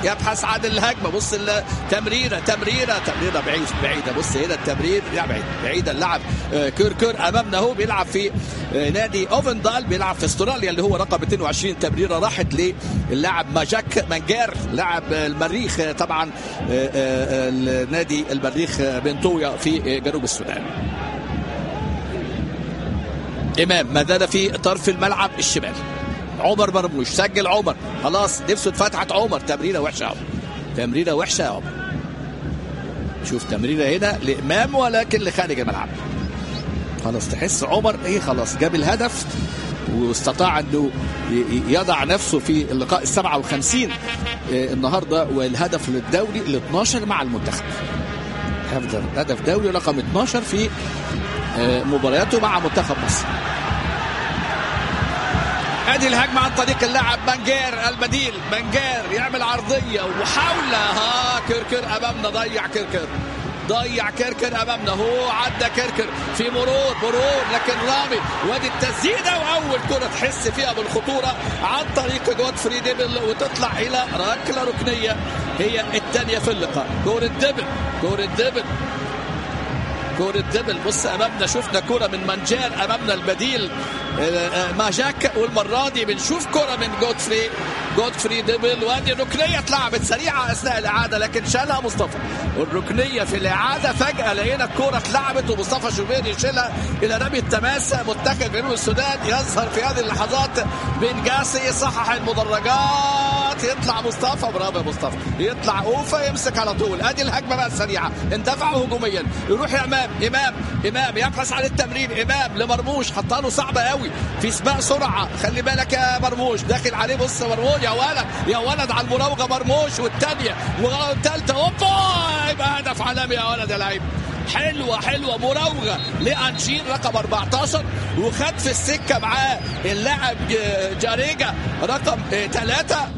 يبحث عن الهجمه بص التمريره تمريره تمريره بعيد بعيده بص هنا التمرير يا بعيد بعيده اللعب كيركر امامنا هو بيلعب في نادي اوفندال بيلعب في استراليا اللي هو رقم 22 تمريره راحت للاعب ماجاك مانجير لاعب المريخ طبعا نادي المريخ بنتويا في جنوب السودان امام ما زال في طرف الملعب الشمال عمر مرموش سجل عمر خلاص نفسه اتفتحت عمر تمريره وحشه يا عمر تمريره وحشه يا عمر شوف تمريره هنا لامام ولكن لخارج الملعب خلاص تحس عمر ايه خلاص جاب الهدف واستطاع انه يضع نفسه في اللقاء ال 57 النهارده والهدف للدوري ال 12 مع المنتخب هدف دوري رقم 12 في مبارياته مع منتخب مصر ادي الهجمه عن طريق اللاعب بنجير البديل بنجير يعمل عرضيه وحاول ها كركر امامنا ضيع كركر ضيع كركر امامنا هو عدى كركر في مرور مرور لكن رامي وادي التسديده واول كره تحس فيها بالخطوره عن طريق جودفري ديبل وتطلع الى ركله ركنيه هي الثانيه في اللقاء كوره ديبل كوره ديبل كورة دبل بص امامنا شفنا كرة من منجان امامنا البديل ماجاك والمرة دي بنشوف كرة من جودفري جودفري دبل وادي الركنية اتلعبت سريعة اثناء الاعادة لكن شالها مصطفى الركنية في الاعادة فجأة لقينا الكرة اتلعبت ومصطفى شوبير يشيلها الى رمي التماس منتخب جنوب السودان يظهر في هذه اللحظات بن جاسي يصحح المدرجات يطلع مصطفى برافو يا مصطفى يطلع اوفا يمسك على طول ادي الهجمه بقى السريعه اندفعوا هجوميا يروح يا امام امام امام يبحث عن التمرير امام لمرموش حطها له صعبه قوي في سباق سرعه خلي بالك يا مرموش داخل عليه بص مرموش يا ولد يا ولد على المراوغه مرموش والثانيه والثالثه اوبا يبقى هدف عالمي يا ولد يا لعيب حلوه حلوه مراوغه لانشير رقم 14 وخد في السكه معاه اللاعب جاريجا رقم ثلاثه